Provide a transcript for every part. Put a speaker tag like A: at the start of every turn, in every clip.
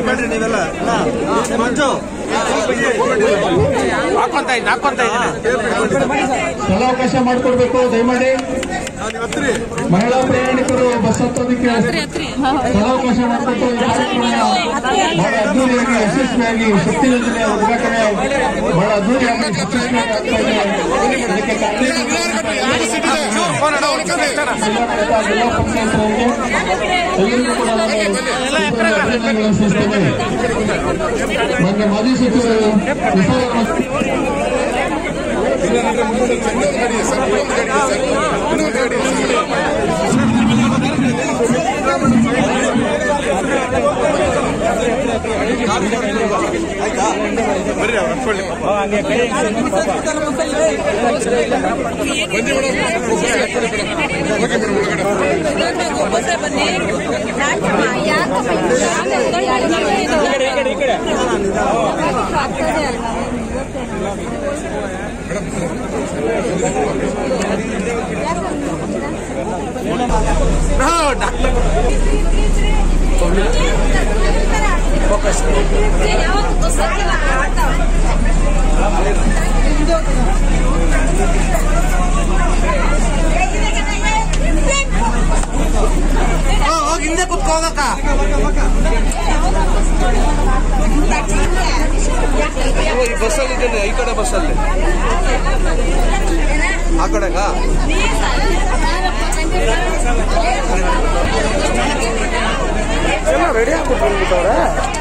A: ಮಾಡ್ರಿ ನೀವೆಲ್ಲ ಮಂಜು
B: ಹಾಕೊಂತ ಇದ್ದೀನಿ ಹಾಕೊಂತ ಇದ್ದೀನಿ
C: ಸ್ಥಳಾವಕಾಶ ಮಾಡಿಕೊಡ್ಬೇಕು ದಯಮಾಡಿ ಮಹಿಳಾ ಪ್ರಯಾಣಿಕರು ಬಸ್ ಹತ್ತೋದಕ್ಕೆ ಸ್ಥಳಾವಕಾಶ ಮಾಡಿಕೊಟ್ಟು ಈ ಕಾರ್ಯಕ್ರಮ ಬಹಳ ಅದ್ದೂರಿಯಾಗಿ ಯಶಸ್ವಿಯಾಗಿ ಶಕ್ತಿ ಯೋಜನೆಯ ಉದ್ಘಾಟನೆ ಬಹಳ ಅದ್ದೂರಿಯಾಗಿ ಯಶಸ್ವಿಯಾಗಿ ಆಗ್ತಾ ಇದೆ ಇದಕ್ಕೆ
B: ಫೋನ್ ಅಣ್ಣ, ಒಂದ್ ನಿಮಿಷ ಇರ್ತಾರ.
C: ಜಿಲ್ಲಾಡಳಿತ ಜಿಲ್ಲಾ ಪಂಚಾಯತ್ಗಳಿಗೆ ಎಲ್ಲರಿಗೂ ಕೂಡ ನಾನು ಅಭಿನಂದನೆಗಳನ್ನು ಸಲ್ಲಿಸ್ತೇನೆ ಮಾನ್ಯ ಮಾಜಿ ಸಚಿವರು ವಿಶಾಲ
B: ಹೋಗಿ ಹಿಂದೆ ಕುತ್ಕೋಗಕ್ಕ ಈ ಬಸ್ಸಲ್ಲಿ ಇದ್ದೇನೆ ಈ ಕಡೆ ಬಸ್ಸಲ್ಲಿ ಆ ಕಡೆಗ ರೆಡಿ ಆಗ್ಬಿಟ್ಟು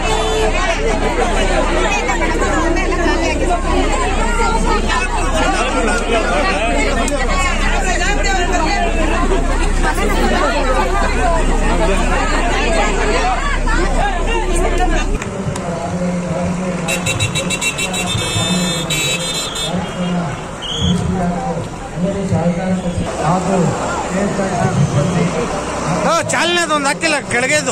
B: ಚಾಲನೆದು ಒಂದು ಹಾಕಿಲ್ಲ ಕೆಳಗೆದು